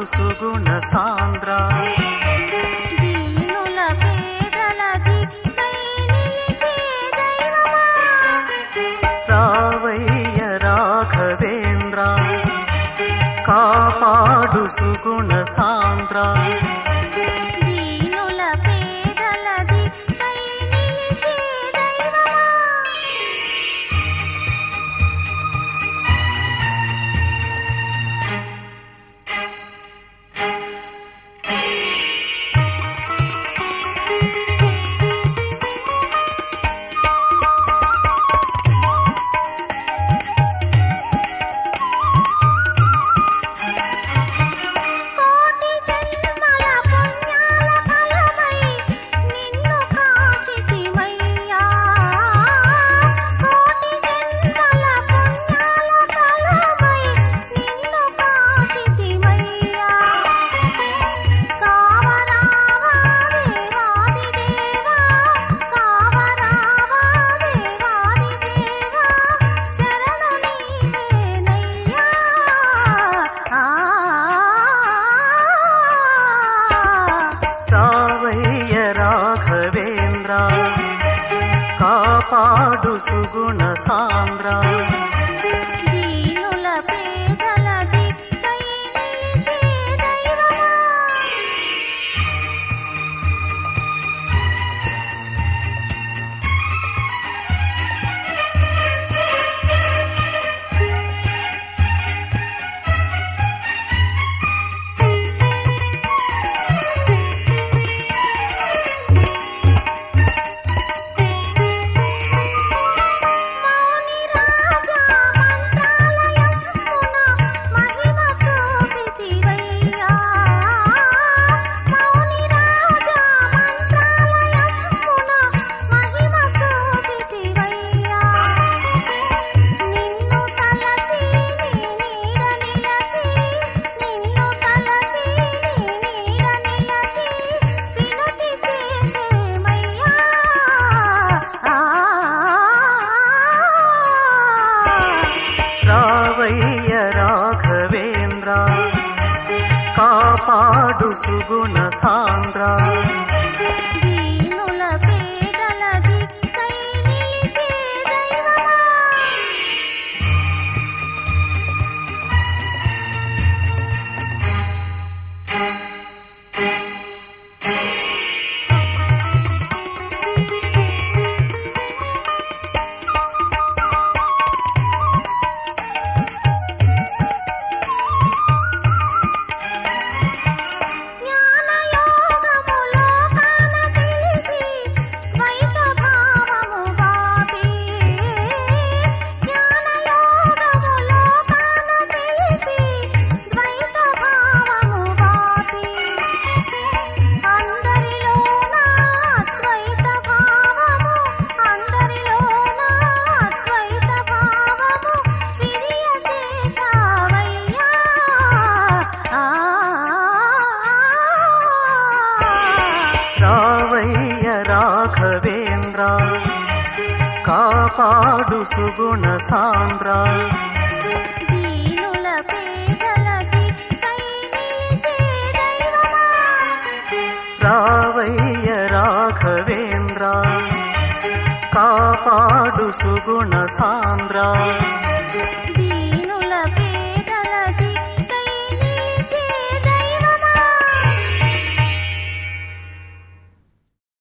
సుగుణ సాంద్ర దీనుల పేదల దిక్కై నిలిచే దైవమా రావయ్య రాఘవేంద్ర కాపాడు సుగుణ సాంద్ర దీనుల పేదల దిక్కై నిలిచే దైవమా కోటి జన్మల పుణ్యాల ఫలమై నిన్ను కాచితిమయ్యా కోటి జన్మల పుణ్యాల ఫలమై నిన్ను కాచితిమయ్యా కావరావా దేవాది దేవా కావరావా దేవాది దేవా శరణు నీవేనయ్యా ఆ రావయ్య రాఘవేంద్ర కాపాడు సుగుణ సాంద్ర దీనుల పేదల దిక్కై నిలిచే దైవమా మౌని రాజా మంత్రాలయమున మహిమ చూపితివయ్యా మౌని రాజా మంత్రాలయమున మహిమ చూపితివయ్యా నిన్ను తలచి నీ నీడ నిలచి నిన్ను తలచి నీ నీడ నిలచి వినతి చేసేమయ్యా రావయ్య రాఘవేంద్ర కాపాడు సుగుణ సాంద్ర దీనుల పేదల దిక్కై నిలిచే దైవమా జ్ఞానయోగములో కాన తెలిపి ద్వైత భావము బాపి జ్ఞానయోగములో కాన తెలిపి ద్వైత భావము బాపి అందరిలోన ద్వైత భావము అందరిలోన ద్వైత భావము విరియజేశావయ్యా ఆ రావయ్య రాఘవేంద్ర కాపాడు సుగుణ సాంద్ర దీనుల పేదల దిక్కై నిలిచే దైవమా రావయ్య రాఘవేంద్ర కాపాడు సుగుణ సాంద్ర